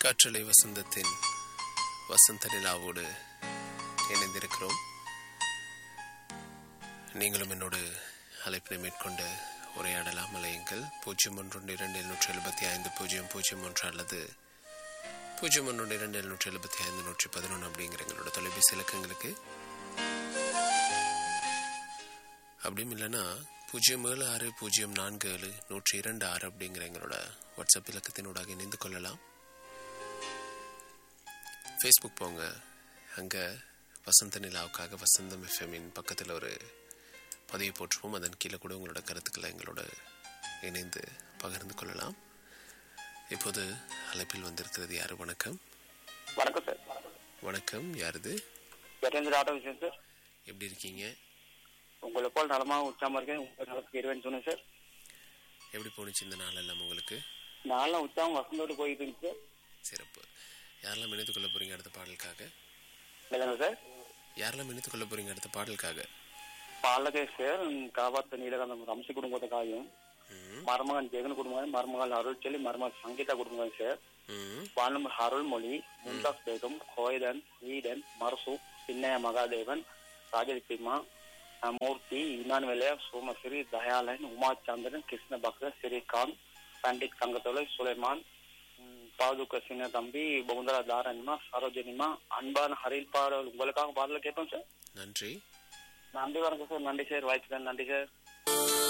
காற்றலை வசந்தத்தின் வசந்த நிலாவோடு இணைந்திருக்கிறோம் நீங்களும் என்னோடு அழைப்பினை மேற்கொண்ட உரையாடலாம் அலையுங்கள் பூஜ்ஜியம் ஒன்று இரண்டு எழுநூற்றி எழுபத்தி ஐந்து பூஜ்ஜியம் பூஜ்ஜியம் ஒன்று அல்லது பூஜ்ஜியம் ஒன்று இரண்டு எழுநூற்றி எழுபத்தி ஐந்து நூற்றி பதினொன்று அப்படிங்கிற எங்களோட தொலைபேசி இலக்கங்களுக்கு அப்படியும் இல்லைன்னா பூஜ்ஜியம் ஏழு ஆறு பூஜ்ஜியம் நான்கு ஏழு நூற்றி இரண்டு ஆறு அப்படிங்கிற எங்களோட வாட்ஸ்அப் இலக்கத்தினூடாக இணைந்து கொள்ளலாம் ஃபேஸ்புக் போங்க அங்கே வசந்த நிலாவுக்காக வசந்தம் எஃப்எம்மின் பக்கத்தில் ஒரு பதிவு போற்றுவோம் அதன் கீழே கூட உங்களோட கருத்துக்களை எங்களோட இணைந்து பகிர்ந்து கொள்ளலாம் இப்போது அழைப்பில் வந்திருக்கிறது யார் வணக்கம் வணக்கம் சார் வணக்கம் யாருது வெட்டேந்திர ஆட்டோ விஷயம் சார் எப்படி இருக்கீங்க உங்களை போல் நலமாக உச்சாம இருக்கேன் உங்க நலத்துக்கு இருவேன்னு சொன்னேன் சார் எப்படி போணுச்சு இந்த நாள் எல்லாம் உங்களுக்கு நான்லாம் உச்சாம வசந்தோடு போயிட்டு இருந்துச்சு சார் சிறப்பு யாரெல்லாம் இணைத்துக் கொள்ள போறீங்க அடுத்த பாடலுக்காக இல்லைங்க சார் யாரெல்லாம் இணைத்துக் கொள்ள போறீங்க அடுத்த பாடலுக்காக பாலகே சார் காவாத்த நீலகாந்தம் ரம்சி குடும்பத்துக்காயும் ம், மருமகன் ஜெகன் குடும்பம் மருமகள் அருள் சொல்லி மருமகள் சங்கீதா குடும்பம் சார் ம், வானம் அருள்மொழி மும்தாஸ் பேகம் கோயதன் ஈடன் மர்சு சின்னைய மகாதேவன் ராஜதிப்பிமா மூர்த்தி இமானுவேல சோமஸ்ரீ தயாளன் உமாச்சந்திரன் கிருஷ்ண பக்தர் ஸ்ரீகாந்த் பண்டிட் தங்கத்தோலை சுலைமான் ம், பாதுக சின்ன தம்பி பவுந்தரா தாரணிமா சரோஜனிமா அன்பான ஹரில் பாடல் உங்களுக்காக பாடல கேட்போம் சார் நன்றி நன்றி வணக்கம் சார் நன்றி சார் வாய்ப்பு நன்றி சார்